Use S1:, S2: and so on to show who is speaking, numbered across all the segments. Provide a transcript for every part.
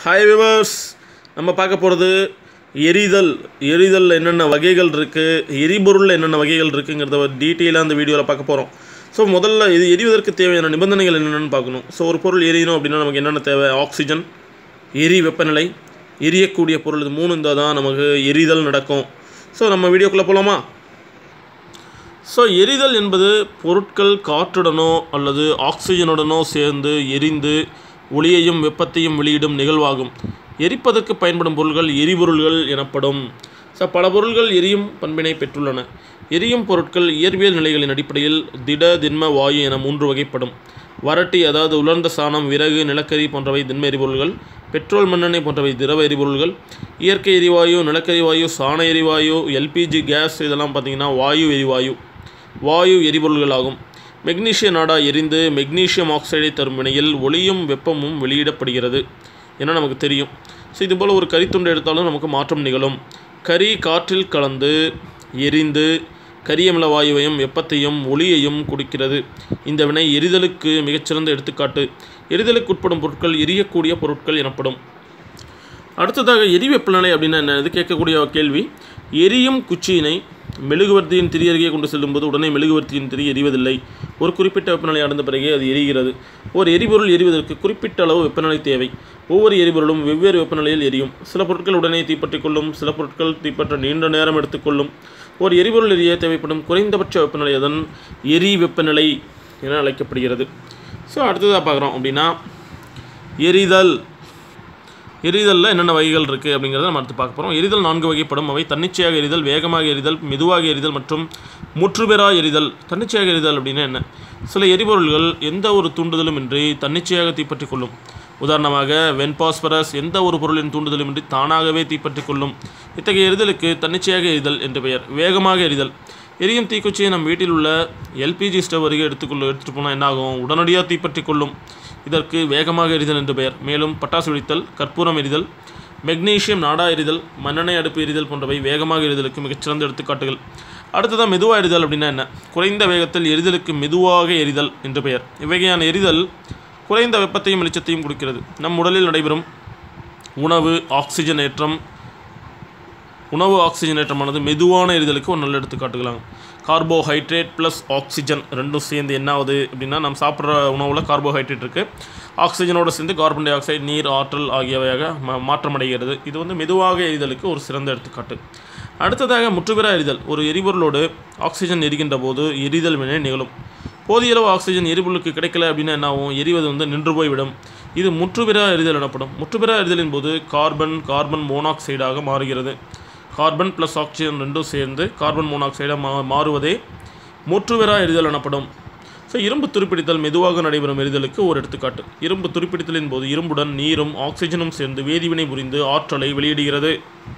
S1: hi viewers நம்ம பார்க்க போகிறது எரிதல் எரிதல் என்னென்ன வகைகள் இருக்குது எரிபொருளில் என்னென்ன வகைகள் இருக்குங்கிறத டீட்டெயிலாக அந்த வீடியோவில் பார்க்க போகிறோம் ஸோ முதல்ல இது எரிவதற்கு தேவையான நிபந்தனைகள் என்னென்னு பார்க்கணும் ஸோ ஒரு பொருள் எரியணும் அப்படின்னா நமக்கு என்னென்ன தேவை ஆக்சிஜன் எரி வெப்பநிலை எரியக்கூடிய பொருள் இது மூணு இருந்தால் தான் நமக்கு எரிதல் நடக்கும் ஸோ நம்ம வீடியோக்குள்ளே போகலாமா ஸோ எரிதல் என்பது பொருட்கள் காற்றுடனோ அல்லது ஆக்சிஜனுடனோ சேர்ந்து எரிந்து ஒளியையும் வெப்பத்தையும் வெளியிடும் நிகழ்வாகும் எரிப்பதற்கு பயன்படும் பொருள்கள் எரிபொருள்கள் எனப்படும் ஸோ பல பொருள்கள் எரியும் பண்பினை பெற்றுள்ளன எரியும் பொருட்கள் இயற்பியல் நிலைகளின் அடிப்படையில் திட திண்ம வாயு என மூன்று வகைப்படும் வறட்டி அதாவது உலர்ந்த சாணம் விறகு நிலக்கரி போன்றவை திண்ம எரிபொருள்கள் பெட்ரோல் மண்ணெண்ணெய் போன்றவை திரவ எரிபொருள்கள் இயற்கை எரிவாயு நிலக்கரி வாயு சாண எரிவாயு எல்பிஜி கேஸ் இதெல்லாம் பார்த்திங்கன்னா வாயு எரிவாயு வாயு எரிபொருள்கள் ஆகும் மெக்னீசிய நாடா எரிந்து மெக்னீசியம் ஆக்சைடை தரும் வினையில் ஒளியும் வெப்பமும் வெளியிடப்படுகிறது என நமக்கு தெரியும் ஸோ இதுபோல் ஒரு கரித்துண்டு எடுத்தாலும் நமக்கு மாற்றம் நிகழும் கரி காற்றில் கலந்து எரிந்து கரியமில வாயுவையும் வெப்பத்தையும் ஒளியையும் கொடுக்கிறது இந்த வினை எரிதலுக்கு மிகச்சிறந்த எடுத்துக்காட்டு எரிதலுக்கு உட்படும் பொருட்கள் எரியக்கூடிய பொருட்கள் எனப்படும் அடுத்ததாக எரி வெப்பநிலை அப்படின்னா என்ன இது கேட்கக்கூடிய கேள்வி எரியும் குச்சியினை மெழுகுவர்த்தியின் திரி அருகே கொண்டு செல்லும்போது உடனே மெழுகுவர்த்தியின் திரி எரிவதில்லை ஒரு குறிப்பிட்ட வெப்பநிலை அடைந்த பிறகே அது எரிகிறது ஒரு எரிபொருள் எரிவதற்கு குறிப்பிட்ட அளவு வெப்பநிலை தேவை ஒவ்வொரு எரிபொருளும் வெவ்வேறு வெப்பநிலையில் எரியும் சில பொருட்கள் உடனே தீப்பற்றிக் கொள்ளும் சில பொருட்கள் தீப்பற்ற நீண்ட நேரம் எடுத்துக்கொள்ளும் ஒரு எரிபொருள் எரிய தேவைப்படும் குறைந்தபட்ச வெப்பநிலை அதன் எரி வெப்பநிலை என அழைக்கப்படுகிறது ஸோ அடுத்ததாக பார்க்குறோம் அப்படின்னா எரிதல் எரிதலில் என்னென்ன வகைகள் இருக்குது அப்படிங்கிறத நம்ம அடுத்து பார்க்க போகிறோம் எரிதல் நான்கு வகைப்படும் அவை தன்னிச்சையாக எரிதல் வேகமாக எரிதல் மெதுவாக எரிதல் மற்றும் முற்றுபெறா எரிதல் தன்னிச்சையாக எரிதல் அப்படின்னா என்ன சில எரிபொருள்கள் எந்த ஒரு தூண்டுதலும் இன்றி தன்னிச்சையாக தீப்பற்றிக் கொள்ளும் உதாரணமாக வெண்பாஸ்பரஸ் எந்த ஒரு பொருளின் தூண்டுதலுமின்றி தானாகவே தீப்பற்றிக் கொள்ளும் இத்தகைய எரிதலுக்கு தன்னிச்சையாக எரிதல் என்று பெயர் வேகமாக எரிதல் எரியும் தீக்குச்சியை நம் வீட்டில் உள்ள எல்பிஜி ஸ்டவ் அருகே எடுத்துக்கொள்ள எடுத்துகிட்டு போனால் என்னாகும் உடனடியாக தீப்பற்றிக் கொள்ளும் இதற்கு வேகமாக எரிதல் என்று பெயர் மேலும் பட்டாசு வெடித்தல் கற்பூரம் எரிதல் மெக்னீசியம் நாடா எரிதல் மண்ணெண்ணெய் அடுப்பு எரிதல் போன்றவை வேகமாக எரிதலுக்கு மிகச்சிறந்த எடுத்துக்காட்டுகள் அடுத்ததாக மெதுவாக எரிதல் அப்படின்னா என்ன குறைந்த வேகத்தில் எரிதலுக்கு மெதுவாக எரிதல் என்று பெயர் இவ்வகையான எரிதல் குறைந்த வெப்பத்தையும் வெளிச்சத்தையும் கொடுக்கிறது நம் உடலில் நடைபெறும் உணவு ஆக்சிஜனேற்றம் உணவு ஆக்சிஜனேற்றமானது மெதுவான எரிதலுக்கு ஒரு நல்ல எடுத்துக்காட்டுகளாங்க கார்போஹைட்ரேட் ப்ளஸ் ஆக்சிஜன் ரெண்டும் சேர்ந்து என்ன ஆகுது அப்படின்னா நம்ம சாப்பிட்ற உணவில் கார்போஹைட்ரேட் இருக்குது ஆக்சிஜனோடு சேர்ந்து கார்பன் டை ஆக்சைடு நீர் ஆற்றல் ஆகியவையாக மா மாற்றமடைகிறது இது வந்து மெதுவாக எரிதலுக்கு ஒரு சிறந்த எடுத்துக்காட்டு அடுத்ததாக முற்றுபெறா எரிதல் ஒரு எரிபொருளோடு ஆக்சிஜன் எரிகின்ற போது எரிதல் வினை நிகழும் போதிய அளவு ஆக்சிஜன் எரிபொருளுக்கு கிடைக்கல அப்படின்னா என்ன ஆகும் எரிவது வந்து நின்று போய்விடும் இது முற்றுபெறா எரிதல் எனப்படும் முற்றுபெறா எரிதலின் போது கார்பன் கார்பன் மோனாக்சைடாக மாறுகிறது கார்பன் ப்ளஸ் ஆக்சிஜன் ரெண்டும் சேர்ந்து கார்பன் மோனாக்சைடாக மா மாறுவதே முற்றுபெறா எரிதல் எனப்படும் ஸோ இரும்பு துருப்பிடித்தல் மெதுவாக நடைபெறும் எரிதலுக்கு ஒரு எடுத்துக்காட்டு இரும்பு துருப்பிடித்தலின் போது இரும்புடன் நீரும் ஆக்சிஜனும் சேர்ந்து வேதிவினை புரிந்து ஆற்றலை வெளியிடுகிறது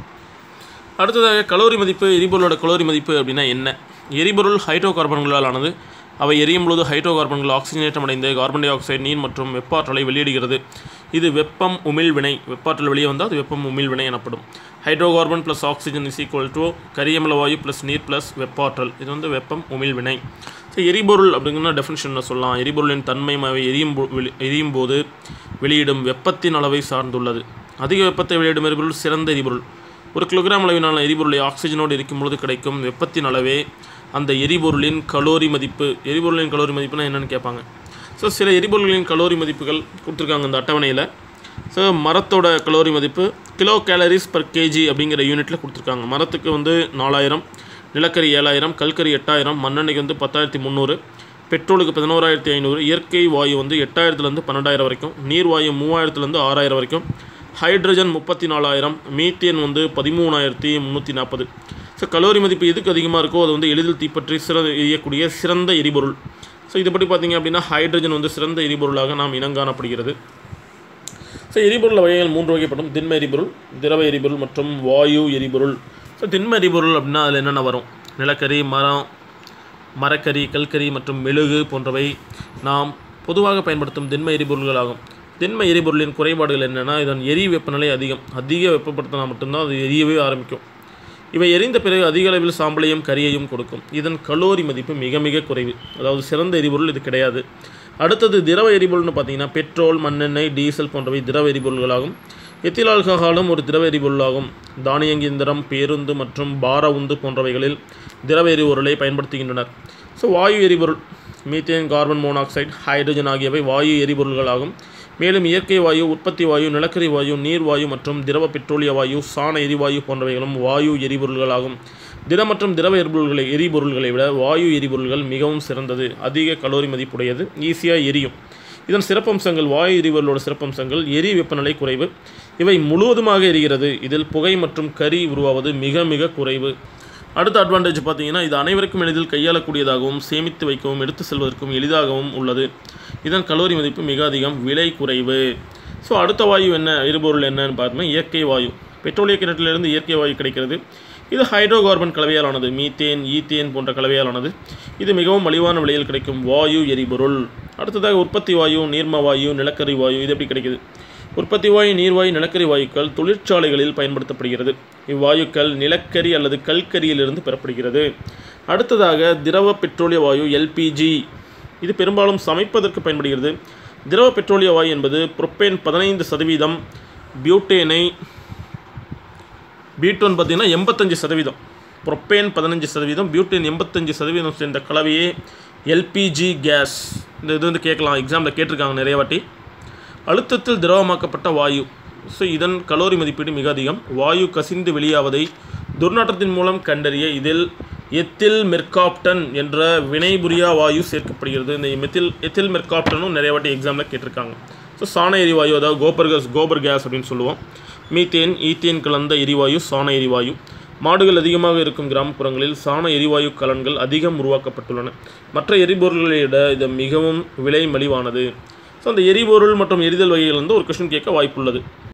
S1: அடுத்ததாக கலோரி மதிப்பு எரிபொருளோட கலோரி மதிப்பு அப்படின்னா என்ன எரிபொருள் ஹைட்ரோ கார்பன்களால் ஆனது அவை எரியும் பொழுது ஹைட்ரோ கார்பன்கள் ஆக்சிஜனேற்றம் அடைந்து கார்பன் டை ஆக்சைடு நீர் மற்றும் வெப்பாற்றலை வெளியிடுகிறது இது வெப்பம் உமிழ்வினை வெப்பாற்றல் வெளியே வந்தால் அது வெப்பம் உமிழ்வினை எனப்படும் hydrocarbon plus oxygen is equal to கரியமல வாயு ப்ளஸ் நீர் ப்ளஸ் வெப்பாற்றல் இது வந்து வெப்பம் உமிழ்வினை ஸோ எரிபொருள் அப்படிங்கிற டெஃபினிஷன் சொல்லலாம் எரிபொருளின் தன்மை அவை எரியும் போ- வெளி- எரியும் போது வெளியிடும் வெப்பத்தின் அளவை சார்ந்துள்ளது அதிக வெப்பத்தை வெளியிடும் எரிபொருள் சிறந்த எரிபொருள் ஒரு கிலோகிராம் அளவிலான எரிபொருளை ஆக்சிஜனோடு எரிக்கும் பொழுது கிடைக்கும் வெப்பத்தின் அளவே அந்த எரிபொருளின் கலோரி மதிப்பு எரிபொருளின் கலோரி மதிப்புனா என்னன்னு கேட்பாங்க ஸோ சில எரிபொருள்களின் கலோரி மதிப்புகள் கொடுத்துருக்காங்க இந்த அட்டவணையில் ஸோ மரத்தோட கலோரி மதிப்பு கிலோ கேலரிஸ் பர் கேஜி அப்படிங்கிற யூனிட்டில் கொடுத்துருக்காங்க மரத்துக்கு வந்து நாலாயிரம் நிலக்கரி ஏழாயிரம் கல்கரி எட்டாயிரம் மண்ணெண்ணெய்க்கு வந்து பத்தாயிரத்தி முந்நூறு பெட்ரோலுக்கு பதினோராயிரத்தி ஐநூறு இயற்கை வாயு வந்து எட்டாயிரத்துலேருந்து பன்னெண்டாயிரம் வரைக்கும் நீர் வாயு மூவாயிரத்துலேருந்து ஆறாயிரம் வரைக்கும் ஹைட்ரஜன் முப்பத்தி நாலாயிரம் மீத்தேன் வந்து பதிமூணாயிரத்தி முந்நூற்றி நாற்பது ஸோ கலோரி மதிப்பு எதுக்கு அதிகமாக இருக்கோ அது வந்து எளிதில் தீப்பற்றி சிறந்த எரியக்கூடிய சிறந்த எரிபொருள் ஸோ இதுபடி பார்த்தீங்க அப்படின்னா ஹைட்ரஜன் வந்து சிறந்த எரிபொருளாக நாம் இனங்காணப்படுகிறது ஸோ எரிபொருள் வகைகள் மூன்று வகைப்படும் திண்ம எரிபொருள் திரவ எரிபொருள் மற்றும் வாயு எரிபொருள் ஸோ திண்ம எரிபொருள் அப்படின்னா அதில் என்னென்ன வரும் நிலக்கரி மரம் மரக்கரி கல்கரி மற்றும் மெழுகு போன்றவை நாம் பொதுவாக பயன்படுத்தும் திண்ம எரிபொருள்கள் ஆகும் திண்ம எரிபொருளின் குறைபாடுகள் என்னென்னா இதன் எரி வெப்பநிலை அதிகம் அதிக வெப்பப்படுத்தினா மட்டும்தான் அது எரியவே ஆரம்பிக்கும் இவை எரிந்த பிறகு அதிக அளவில் சாம்பலையும் கரியையும் கொடுக்கும் இதன் கலோரி மதிப்பு மிக மிக குறைவு அதாவது சிறந்த எரிபொருள் இது கிடையாது அடுத்தது திரவ எரிபொருள்னு பார்த்தீங்கன்னா பெட்ரோல் மண்ணெண்ணெய் டீசல் போன்றவை திரவ எரிபொருள்களாகும் எத்தில் ஆல்கஹாலும் ஒரு திரவ எரிபொருளாகும் தானியங்கி இயந்திரம் பேருந்து மற்றும் பார உந்து போன்றவைகளில் திரவ எரிபொருளை பயன்படுத்துகின்றனர் ஸோ வாயு எரிபொருள் மீத்தேன் கார்பன் மோனாக்சைடு ஹைட்ரஜன் ஆகியவை வாயு எரிபொருள்களாகும் மேலும் இயற்கை வாயு உற்பத்தி வாயு நிலக்கரி வாயு நீர் வாயு மற்றும் திரவ பெட்ரோலிய வாயு சாண எரிவாயு போன்றவைகளும் வாயு எரிபொருள்களாகும் திட மற்றும் திரவ எரிபொருள்களை எரிபொருள்களை விட வாயு எரிபொருள்கள் மிகவும் சிறந்தது அதிக கலோரி மதிப்புடையது ஈஸியாக எரியும் இதன் சிறப்பம்சங்கள் வாயு எரிபொருளோட சிறப்பம்சங்கள் எரி வெப்பநிலை குறைவு இவை முழுவதுமாக எரிகிறது இதில் புகை மற்றும் கரி உருவாவது மிக மிக குறைவு அடுத்த அட்வான்டேஜ் பார்த்தீங்கன்னா இது அனைவருக்கும் எளிதில் கையாளக்கூடியதாகவும் சேமித்து வைக்கவும் எடுத்து செல்வதற்கும் எளிதாகவும் உள்ளது இதன் கலோரி மதிப்பு மிக அதிகம் விலை குறைவு ஸோ அடுத்த வாயு என்ன எரிபொருள் என்னன்னு பார்த்தோம்னா இயற்கை வாயு பெட்ரோலிய கிணற்றிலிருந்து இயற்கை வாயு கிடைக்கிறது இது ஹைட்ரோ கார்பன் கலவையாலானது மீத்தேன் ஈத்தேன் போன்ற கலவையாலானது இது மிகவும் மலிவான விலையில் கிடைக்கும் வாயு எரிபொருள் அடுத்ததாக உற்பத்தி வாயு நீர்ம வாயு நிலக்கரி வாயு இது எப்படி கிடைக்குது உற்பத்தி வாயு நீர்வாயு நிலக்கரி வாயுக்கள் தொழிற்சாலைகளில் பயன்படுத்தப்படுகிறது இவ்வாயுக்கள் நிலக்கரி அல்லது கல்கரியிலிருந்து பெறப்படுகிறது அடுத்ததாக திரவ பெட்ரோலிய வாயு எல்பிஜி இது பெரும்பாலும் சமைப்பதற்கு பயன்படுகிறது திரவ பெட்ரோலிய வாயு என்பது புரோப்பேன் பதினைந்து சதவீதம் பியூட்டேனை பீட்டோன் பார்த்தீங்கன்னா எண்பத்தஞ்சு சதவீதம் புரோப்பேன் பதினஞ்சு சதவீதம் பியூட்டேன் எண்பத்தஞ்சு சதவீதம் சேர்ந்த கலவையே எல்பிஜி கேஸ் இந்த இது வந்து கேட்கலாம் எக்ஸாமில் கேட்டிருக்காங்க நிறைய வாட்டி அழுத்தத்தில் திரவமாக்கப்பட்ட வாயு ஸோ இதன் கலோரி மதிப்பீடு மிக அதிகம் வாயு கசிந்து வெளியாவதை துர்நாற்றத்தின் மூலம் கண்டறிய இதில் எத்தில் மெர்காப்டன் என்ற வினைபுரியா வாயு சேர்க்கப்படுகிறது இந்த மெத்தில் எத்தில் மெர்காப்டனும் நிறைய வாட்டி எக்ஸாமில் கேட்டிருக்காங்க ஸோ சாண எரிவாயு அதாவது கோபர் கேஸ் கோபர் கேஸ் அப்படின்னு சொல்லுவோம் மீத்தேன் ஈத்தேன் கலந்த எரிவாயு சாண எரிவாயு மாடுகள் அதிகமாக இருக்கும் கிராமப்புறங்களில் சாண எரிவாயு கலன்கள் அதிகம் உருவாக்கப்பட்டுள்ளன மற்ற எரிபொருள்களை விட இது மிகவும் விலை மலிவானது ஸோ அந்த எரிபொருள் மற்றும் எரிதல் வகைகள் வந்து ஒரு கொஸ்டின் கேட்க வாய்ப்புள்ளது